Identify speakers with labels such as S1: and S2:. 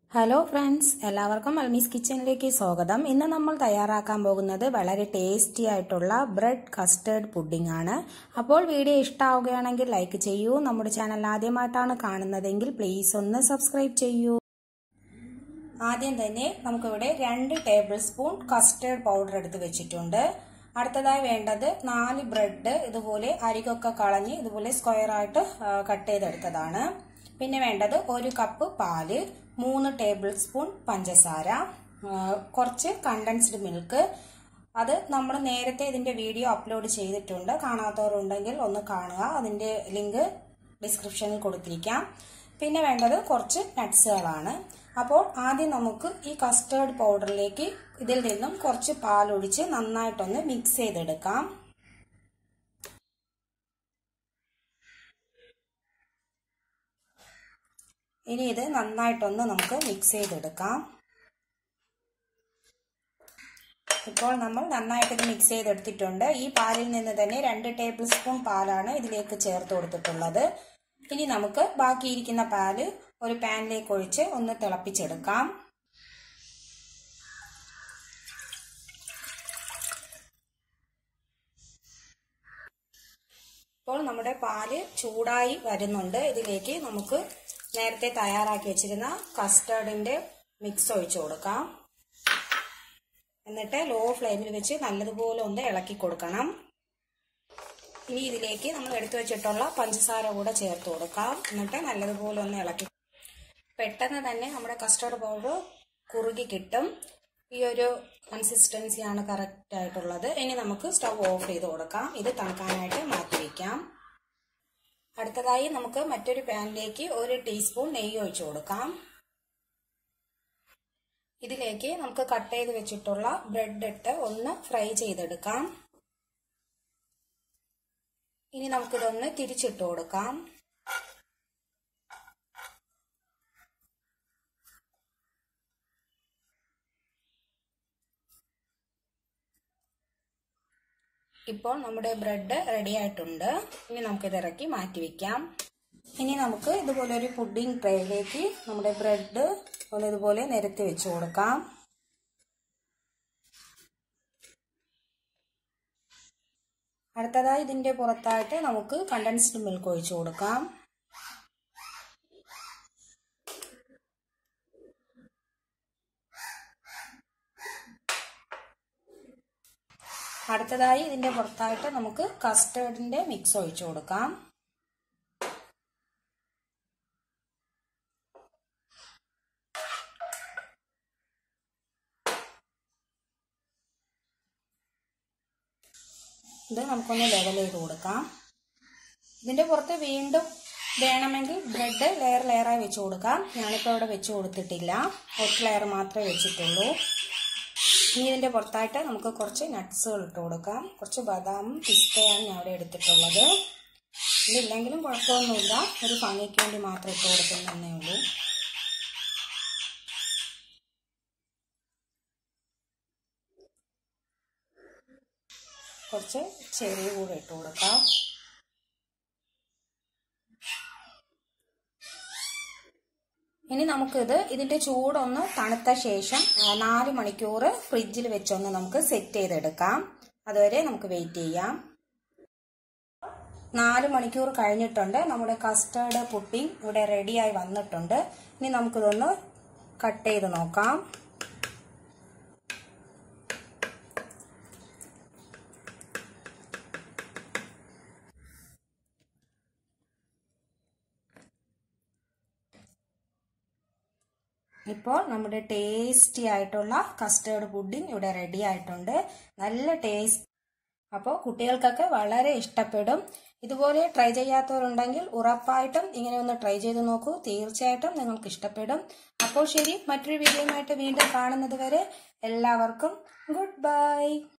S1: hello friends എല്ലാവർക്കും അൽമീസ് കിച്ചണിലേക്ക് സ്വാഗതം ഇന്ന് നമ്മൾ തയ്യാറാക്കാൻ പോകുന്നത് വളരെ ടേസ്റ്റി ആയിട്ടുള്ള ബ്രെഡ് കസ്റ്റേർഡ് പുഡിംഗ് ആണ് അപ്പോൾ വീഡിയോ ഇഷ്ടമാവുകയാണെങ്കിൽ ലൈക്ക് ചെയ്യൂ നമ്മുടെ ചാനൽ ആദ്യമായിട്ടാണ് കാണുന്നതെങ്കിൽ പ്ലീസ് ഒന്ന് സബ്സ്ക്രൈബ് ചെയ്യൂ ആദ്യം തന്നെ നമുക്കിവിടെ രണ്ട് ടേബിൾ സ്പൂൺ കസ്റ്റേർഡ് പൗഡർ എടുത്ത് വെച്ചിട്ടുണ്ട് അടുത്തതായി വേണ്ടത് നാല് ബ്രെഡ് ഇതുപോലെ അരികൊക്കെ കളഞ്ഞ് ഇതുപോലെ സ്ക്വയർ ആയിട്ട് കട്ട് ചെയ്തെടുത്തതാണ് പിന്നെ വേണ്ടത് ഒരു കപ്പ് പാല് മൂന്ന് ടേബിൾ സ്പൂൺ പഞ്ചസാര കുറച്ച് കണ്ടൻസ്ഡ് മിൽക്ക് അത് നമ്മൾ നേരത്തെ ഇതിന്റെ വീഡിയോ അപ്ലോഡ് ചെയ്തിട്ടുണ്ട് കാണാത്തവരുണ്ടെങ്കിൽ ഒന്ന് കാണുക അതിന്റെ ലിങ്ക് ഡിസ്ക്രിപ്ഷനിൽ കൊടുത്തിരിക്കാം പിന്നെ വേണ്ടത് കുറച്ച് നട്ട്സുകളാണ് അപ്പോൾ ആദ്യം നമുക്ക് ഈ കസ്റ്റേർഡ് പൗഡറിലേക്ക് ഇതിൽ നിന്നും കുറച്ച് പാലൊഴിച്ച് നന്നായിട്ടൊന്ന് മിക്സ് ചെയ്തെടുക്കാം ഇനി ഇത് നന്നായിട്ടൊന്ന് നമുക്ക് മിക്സ് ചെയ്തെടുക്കാം ഇപ്പോൾ നമ്മൾ നന്നായിട്ട് ഇത് മിക്സ് ചെയ്തെടുത്തിട്ടുണ്ട് ഈ പാലിൽ നിന്ന് തന്നെ രണ്ട് ടേബിൾ സ്പൂൺ പാലാണ് ഇതിലേക്ക് ചേർത്ത് കൊടുത്തിട്ടുള്ളത് ഇനി നമുക്ക് ബാക്കിയിരിക്കുന്ന പാല് ഒരു പാനിലേക്ക് ഒഴിച്ച് ഒന്ന് തിളപ്പിച്ചെടുക്കാം ഇപ്പോൾ നമ്മുടെ പാല് ചൂടായി വരുന്നുണ്ട് ഇതിലേക്ക് നമുക്ക് നേരത്തെ തയ്യാറാക്കി വെച്ചിരുന്ന കസ്റ്റേർഡിന്റെ മിക്സ് ഒഴിച്ചു കൊടുക്കാം എന്നിട്ട് ലോ ഫ്ലെയിമിൽ വെച്ച് നല്ലതുപോലെ ഒന്ന് ഇളക്കി കൊടുക്കണം ഇനി ഇതിലേക്ക് നമ്മൾ എടുത്തു വെച്ചിട്ടുള്ള പഞ്ചസാര കൂടെ ചേർത്ത് കൊടുക്കാം എന്നിട്ട് നല്ലതുപോലെ ഒന്ന് ഇളക്കി പെട്ടെന്ന് തന്നെ നമ്മുടെ കസ്റ്റർഡ് പൗഡർ കുറുകി കിട്ടും ഈ ഒരു കൺസിസ്റ്റൻസിയാണ് കറക്റ്റ് ആയിട്ടുള്ളത് ഇനി നമുക്ക് സ്റ്റവ് ഓഫ് ചെയ്ത് കൊടുക്കാം ഇത് തണുക്കാനായിട്ട് മാറ്റി വയ്ക്കാം അടുത്തതായി നമുക്ക് മറ്റൊരു പാനിലേക്ക് ഒരു ടീസ്പൂൺ നെയ്യ് ഒഴിച്ചു കൊടുക്കാം ഇതിലേക്ക് നമുക്ക് കട്ട് ചെയ്ത് വെച്ചിട്ടുള്ള ബ്രെഡ് ഇട്ട് ഒന്ന് ഫ്രൈ ചെയ്തെടുക്കാം ഇനി നമുക്കിതൊന്ന് തിരിച്ചിട്ട് കൊടുക്കാം ഇപ്പോൾ നമ്മുടെ ബ്രെഡ് റെഡി ആയിട്ടുണ്ട് ഇനി നമുക്കിത് ഇറക്കി മാറ്റി വെക്കാം ഇനി നമുക്ക് ഇതുപോലെ ഒരു പുഡിംഗ് ട്രേയിലേക്ക് നമ്മുടെ ബ്രെഡ് ഒന്ന് ഇതുപോലെ നിരത്തി വെച്ച് കൊടുക്കാം അടുത്തതായി ഇതിന്റെ പുറത്തായിട്ട് നമുക്ക് കണ്ടൻസ്ഡ് മിൽക്ക് ഒഴിച്ചു കൊടുക്കാം അടുത്തതായി ഇതിന്റെ പുറത്തായിട്ട് നമുക്ക് കസ്റ്റേർഡിന്റെ മിക്സ് ഒഴിച്ചു കൊടുക്കാം ഇത് നമുക്കൊന്ന് ലെവൽ ചെയ്ത് കൊടുക്കാം ഇതിന്റെ പുറത്ത് വീണ്ടും വേണമെങ്കിൽ ബ്രെഡ് ലെയർ ലെയറായി വെച്ച് കൊടുക്കാം ഞാനിപ്പോൾ ഇവിടെ വെച്ച് കൊടുത്തിട്ടില്ല ഒറ്റ ലെയർ മാത്രമേ വെച്ചിട്ടുള്ളൂ ഇനി ഇതിന്റെ പുറത്തായിട്ട് നമുക്ക് കുറച്ച് നട്ട്സുകൾ ഇട്ട് കൊടുക്കാം കുറച്ച് ബദാമും പിസ്തയാണ് ഞാൻ ഇവിടെ എടുത്തിട്ടുള്ളത് ഇതില്ലെങ്കിലും കുഴപ്പമൊന്നുമില്ല ഒരു ഭംഗിക്ക് വേണ്ടി മാത്രം ഇട്ട് കൊടുക്കുന്നതന്നേ ഉള്ളൂ കുറച്ച് ചെറിയ കൂടെ ഇട്ട് കൊടുക്കാം ഇനി നമുക്കിത് ഇതിന്റെ ചൂടൊന്ന് തണുത്ത ശേഷം നാല് മണിക്കൂർ ഫ്രിഡ്ജിൽ വെച്ചൊന്ന് നമുക്ക് സെറ്റ് ചെയ്തെടുക്കാം അതുവരെ നമുക്ക് വെയിറ്റ് ചെയ്യാം നാല് മണിക്കൂർ കഴിഞ്ഞിട്ടുണ്ട് നമ്മുടെ കസ്റ്റേർഡ് പുഡിംഗ് ഇവിടെ റെഡിയായി വന്നിട്ടുണ്ട് ഇനി നമുക്കിതൊന്ന് കട്ട് ചെയ്ത് നോക്കാം ഇപ്പോൾ നമ്മുടെ ടേസ്റ്റി ആയിട്ടുള്ള കസ്റ്റേർഡ് പുഡിംഗ് ഇവിടെ റെഡി ആയിട്ടുണ്ട് നല്ല ടേസ്റ്റ് അപ്പോൾ കുട്ടികൾക്കൊക്കെ വളരെ ഇഷ്ടപ്പെടും ഇതുപോലെ ട്രൈ ചെയ്യാത്തവരുണ്ടെങ്കിൽ ഉറപ്പായിട്ടും ഇങ്ങനെ ഒന്ന് ട്രൈ ചെയ്ത് നോക്കൂ തീർച്ചയായിട്ടും നിങ്ങൾക്ക് ഇഷ്ടപ്പെടും അപ്പോൾ ശരി മറ്റൊരു വീഡിയോയുമായിട്ട് വീണ്ടും കാണുന്നത് വരെ എല്ലാവർക്കും ഗുഡ് ബൈ